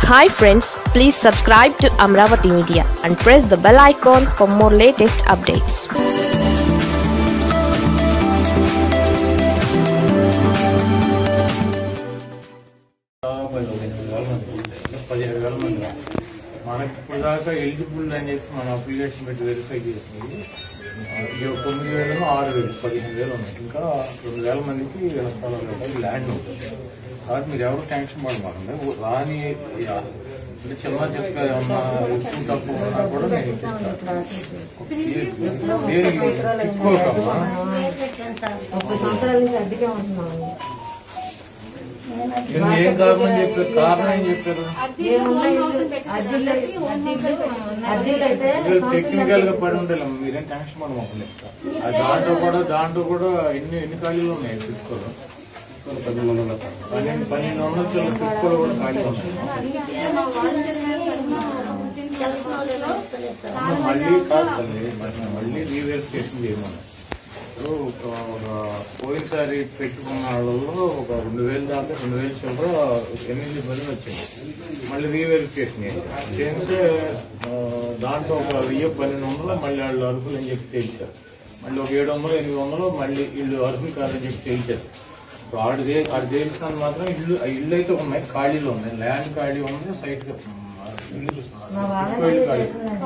Hi friends please subscribe to Amaravati media and press the bell icon for more latest updates పదిహేను వేల మంది పదిహేడు వేల మంది మనకి ఇప్పుడు దాకా ఎలిజిబుల్ అని చెప్పి మనం అప్లికేషన్ పెట్టి వెరిఫై చేసింది ఈ తొమ్మిది వేలు ఆరు వేలు పదిహేను వేలు ఉన్నాయి ఇంకా రెండు వేల మందికి ఇళ్ల స్థలాలు ఉంటాయి ల్యాండ్ ఉంటుంది కాబట్టి మీరు ఎవరు టెన్షన్ పడమాకండి రాని అంటే చిన్న చెక్క ఏమన్నా ఎక్కువ తక్కువ ఉన్నా కూడా నేను ఇప్పిస్తాను. దేనికి ఎక్కువకమ్మా ముప్పై సంవత్సరాల నుంచి అద్దెకే ఉంటున్నాము మీరు ఏం కారణం చెప్పారు కారణం ఏం చెప్పారు ఏమున్నా ఇల్లు అద్దెలు అద్దెలు అయితే టెక్నికల్ గా పడి ఉండాలి మీరేం టెన్షన్ పడమాకండి ఆ దాంట్లో కూడా దాంట్లో కూడా ఎన్ని ఎన్ని ఖాళీలు ఉన్నాయి ఫిఫ్కోలో పన్నెండు పన్నెండు వందల చిల్లర ఫిఫ్కోలో కూడా ఖాళీలు ఉన్నాయి అమ్మ, మళ్ళీ కాదు తల్లి మరి మళ్ళీ రీవెరిఫికేషన్ చేయమని ఇప్పుడు ఒక ఒక పోయినసారి పెట్టుకున్న వాళ్ళలో ఒక రెండు వేలు దాకా రెండు వేలు చిల్లర ఎనిమిది మంది వచ్చింది మళ్ళీ రీవెరిఫికేషన్ చేశారు చేస్తే ఆ, దాంట్లో ఒక వెయ్యి పన్నెండు వందలు మళ్ళీ వాళ్ళు అర్హులు అని చెప్పి తేల్చారు మళ్ళీ ఒక ఏడు వందలు ఎనిమిది వందలు మళ్ళీ వీళ్ళు అర్హులు కాదని చెప్పి తేల్చారు ఇప్పుడు ఆడు దే ఆడు తేల్చినంత మాత్రం ఇల్లు ఆ ఇల్లు అయితే ఉన్నాయి ఖాళీలు ఉన్నాయి ల్యాండ్ ఖాళీ ఉంది సైట్ ఇల్లు చూస్తున్నారు. మా ఎక్కువ ఇల్లు ఖాళీ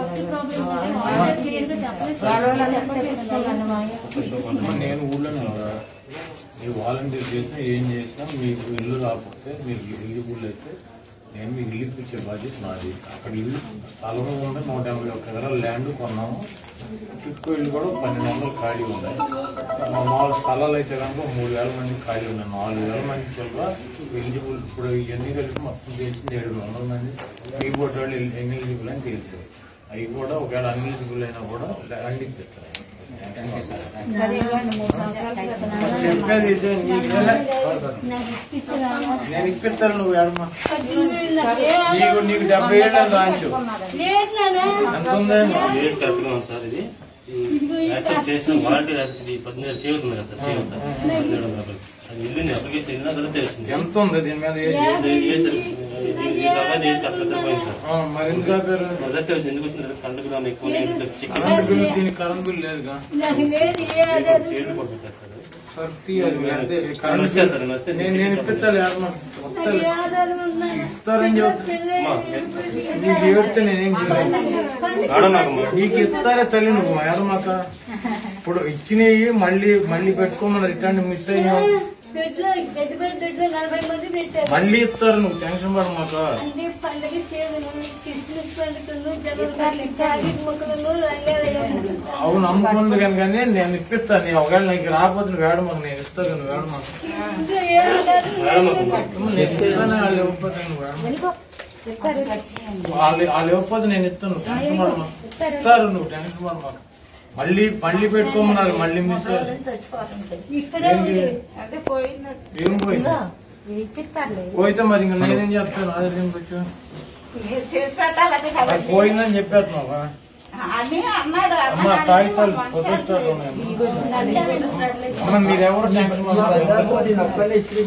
అమ్మ, నేను ఊళ్ళోనే ఉన్నా. మీరు వాలంటీర్ చేసినా ఏం చేసినా మీకు ఇల్లు రాకపోతే మీరు ఎలిజిబుల్ అయితే నేను మీకు ఇల్లు ఇప్పించే బాధ్యత నాది అక్కడ ఇల్లు స్థలం ఉంది నూట యాభై ఒక్క ఎకరాల ల్యాండ్ కొన్నాము చుట్టూ ఇల్లు కూడా పన్నెండు వందలు ఖాళీ ఉన్నాయి మా మామూలు స్థలాలు అయితే కనుక మూడు వేల మంది ఖాళీ ఉన్నాయి నాలుగు వేల మంది వల్ల ఎలిజిబుల్ ఇప్పుడు ఇవన్నీ కలిపి మొత్తం తెలిసింది ఏడు వందల మంది మీ బోట్ వాళ్ళు ఎన్ని ఎలిజిబుల్ అని తెలిసారు అవి కూడా ఒకవేళ అన్ఎలిజిబుల్ అయినా కూడా ల్యాండ్ ఇచ్చేస్తారు చెప్పేది ఇదే నీకు నేను ఇప్పిస్తాను నువ్వు ఏడమ్మా నీకు నీకు డెబ్బై ఏళ్ళు రాంచు ఎంత ఉంది ఏజ్ కరెక్ట్గా ఉంది సార్ ఇది ఈ యాక్సెప్ట్ చేసిన వాలంటీర్ ఇది పద్దెనిమిది చేయకుండా కదా సార్ చేయకుండా పదిహేడు వందల రూపాయలు. అది వెళ్ళింది అప్లికేషన్ వెళ్ళినా కదా తెలిసింది ఎంత ఉంది దీని మీద ఏజ్ ఇది ఏ సార్ ఇది ఈ తర్వాత ఏజ్ కరెక్ట్గా సరిపోయింది సార్ ఆ, మరి ఎందుకు ఆపారు మొదటి తెలిసింది ఎందుకు వచ్చింది కరెంట్ గ్రామ్ ఎక్కువ చికెన్ కరెంట్ బిల్లు దీనికి కరెంట్ బిల్ లేదుగా చేతులు కొట్టుకుంటారు సార్ సార్ తీయాలి లేకపోతే నన్ను కరెంట్ వచ్చాను సార్ నన్ను వచ్చాను. నేను నేను ఇప్పిస్తాను ఏడమ్మా వస్తాను ఇస్తారని చెప్తా అమ్మా, నీకు ఏడితే నేనేం చేయను ఆడమాకమ్మా నీకు ఇస్తారే తల్లి నువ్వు ఏడమాక ఇప్పుడు ఇచ్చినవి మళ్ళీ మళ్ళీ పెట్టుకోమని రిటర్న్ మిస్ అయ్యాం పెట్లో పెద్ద పెద్ద పెట్లో నలభై మంది పెట్టారు మళ్ళీ ఇస్తారు నువ్వు టెన్షన్ పడమాక అన్ని పండుగ సేవలు క్రిస్మస్ పండుగలు జనవరి తారీఖు మొక్కలు రంగాలయ్యారు అవును అమ్ముకుంది కానీ కానీ నేను ఇప్పిస్తాను నీ ఒకవేళ నీకు రాకపోతే నువ్వు వేడమాక నేను ఇస్తాను నువ్వు వేడమాక ఇంకా ఏమీ కాదు నేను ఇస్తాను వాళ్ళు ఇవ్వకపోతే నువ్వు వేడమాక వాళ్ళు వాళ్ళు ఇవ్వకపోతే నేను ఇస్తాను నువ్వు టెన్షన్ పడమాక ఇస్తారు నువ్వు టెన్షన్ పడమాక మళ్ళీ మళ్ళీ పెట్టుకోమన్నారు మళ్ళీ మిస్ ఇక్కడే ఉంది ఏం పోయింది ఇప్పిస్తారులే పోయితే మరి ఇంకా నేనేం చెప్తాను అదే తినిపించు చేసి పెట్టాలని కదా అది పోయిందని చెప్పేస్తున్నావా అని అన్నాడు అమ్మ కాగితాలు ఫోటోస్టాట్లు ఉన్నాయి అమ్మ మీరెవరు టెన్షన్ పడకండి.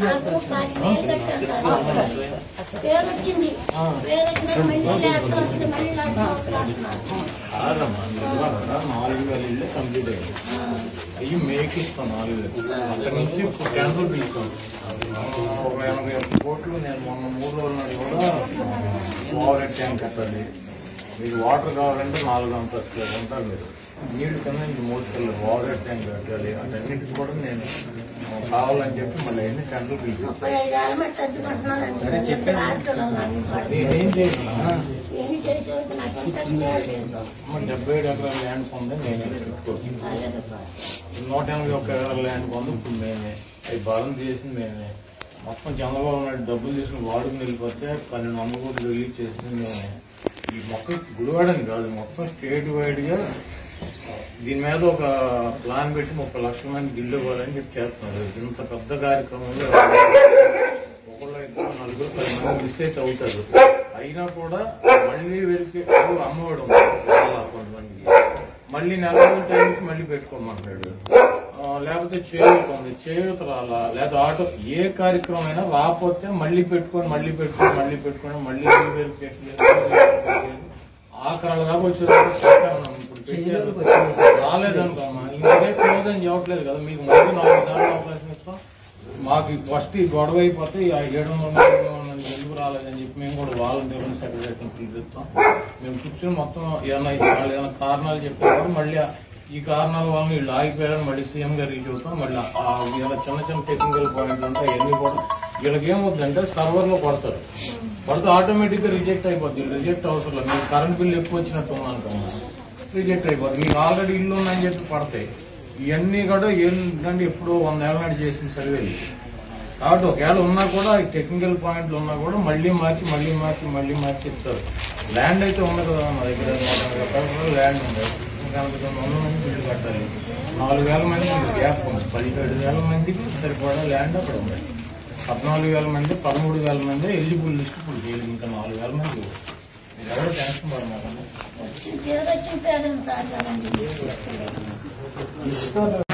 పేరు వచ్చింది పేరు వచ్చిన మళ్ళీ లేకపోతే వస్తుంది, మళ్ళీ లేకపోతే వస్తుంది. కాదమ్మా, మీరు ఇవ్వాలరా? నాలుగు వేల ఇల్లు కంప్లీట్ అయ్యింది అయ్యి మేకి ఇస్తాం నాలుగు వేలు అక్కడి నుంచి ఇప్పుడు క్యాన్సల్ పిలుస్తాం ఒక ఎనభై ఒక్క కోట్లు నేను మొన్న మూడు రోజుల నాడు కూడా ఓవర్ హెడ్ ట్యాంక్ కట్టాలి మీకు వాటర్ కావాలంటే నాలుగు అంతస్తులు ఉంటారు మీరు నీళ్లు కింద నుంచి మోసుకెళ్ళారు ఓవర్ హెడ్ ట్యాంక్ కట్టాలి అటన్నిటికి కూడా నేను ఆ, కావాలని చెప్పి మళ్ళీ అన్ని క్యాన్సల్ పిలుస్తాం ముప్పై ఐదు ఏళ్ళ మట్టి చదువుకుంటున్నానండి. సరే చెప్పాను రాష్ట్రంలో నాకు పని. నేనేం చేయను ఎన్ని చేసేది నాకు అంత లేదు. అమ్మ డెబ్బై ఏడు ఎకరాల ల్యాండ్ పొందే నేనే పెట్టుకోవచ్చు అలాగే సార్. నూట ఎనభై ఒక్క ఎకరాల ల్యాండ్ పొంది ఇప్పుడు మేమే అవి బలం చేసింది మేమే మొత్తం చంద్రబాబు నాయుడు డబ్బులు తీసుకుని వాడుకుని వెళ్ళిపోతే పన్నెండు వందల కోట్లు రిలీజ్ చేసింది మేమే ఈ మొక్క గుడివాడని కాదు మొత్తం స్టేట్ వైడ్ గా దీని మీద ఒక ప్లాన్ పెట్టి ముప్పై లక్షల మంది గిల్లు ఇవ్వాలని చెప్పి చేస్తున్నారు ఇంత పెద్ద కార్యక్రమంలో ఒకళ్ళు ఇద్దరు నలుగురు పది మంది మిస్ అయితే అవుతారు అయినా కూడా మళ్ళీ వెరిఫై అమ్మఒడు ఉంది కొంతమందికి మళ్ళీ నెల రోజుల టైంకి మళ్ళీ పెట్టుకోమంటాడు ఆ, లేకపోతే చేయూత ఉంది చేయూత రాలా లేదా ఆటో ఏ కార్యక్రమం అయినా రాకపోతే మళ్ళీ పెట్టుకొని మళ్ళీ పెట్టుకొని మళ్ళీ పెట్టుకొని మళ్ళీ వెరిఫికేషన్ చేసి ఆఖరాల దాకా వచ్చేదాకా చెప్పాను మనం ఇప్పుడు పెట్టారు. రాలేదనుకోమ్మా ఇంకే క్లోజ్ అని చెప్పట్లేదు కదా మీకు మళ్ళీ నాలుగు సార్లు అవకాశం ఇస్తాం మాకు ఫస్ట్ ఈ గొడవ అయిపోతే ఈ ఏడు వందల ఎనిమిది వందల ఎందుకు రాలేదని చెప్పి మేము కూడా వాలంటీర్లను సెక్రటరీని పిలిపిస్తాం మేము కూర్చొని మొత్తం ఏమైనా వాళ్ళు ఏమైనా కారణాలు చెప్పారు మళ్ళీ ఆ- ఈ కారణాల వల్ల వీళ్ళు ఆగిపోయారని మళ్ళీ సీఎం గారికి చూస్తాం మళ్ళీ ఆ ఇలా చిన్న చిన్న టెక్నికల్ పాయింట్లు ఉంటాయి ఎన్ని కూడా వీళ్ళకి ఏమవుతుందంటే సర్వర్ లో కొడతారు కొడితే ఆటోమేటిక్ గా రిజెక్ట్ అయిపోద్ది రిజెక్ట్ అవసరం లేదు మీకు కరెంట్ బిల్ ఎక్కువ వచ్చినట్టు ఉందనుకోమా రిజెక్ట్ అయిపోద్ది మీకు ఆల్రెడీ ఇల్లు ఉందని చెప్పి పడతాయి ఇవన్నీ కూడా ఏంటంటే ఎప్పుడో వంద ఏళ్ళ నాటి చేసిన సర్వేలు కాబట్టి ఒకవేళ ఉన్నా కూడా ఈ టెక్నికల్ పాయింట్లు ఉన్నా కూడా మళ్ళీ మార్చి మళ్ళీ మార్చి మళ్ళీ మార్చి ఇస్తారు ల్యాండ్ అయితే ఉంది కదా మా దగ్గర ఎకరాలు ల్యాండ్ ఉంది ఇంకా అంత వంద మంది ఇల్లు కట్టాలి నాలుగు వేల మంది గ్యాప్ ఉంది పదిహేడు వేల మందికి సరిపడా ల్యాండ్ అక్కడ ఉంది పద్నాలుగు వేల మంది పదమూడు వేల మంది ఎలిజిబుల్ లిస్ట్ ఇప్పుడు చేయలేదు ఇంకా నాలుగు వేల మంది మీరు ఎవరు టెన్షన్ పడినారండి పేరు వచ్చిన పేరు సార్ కదండి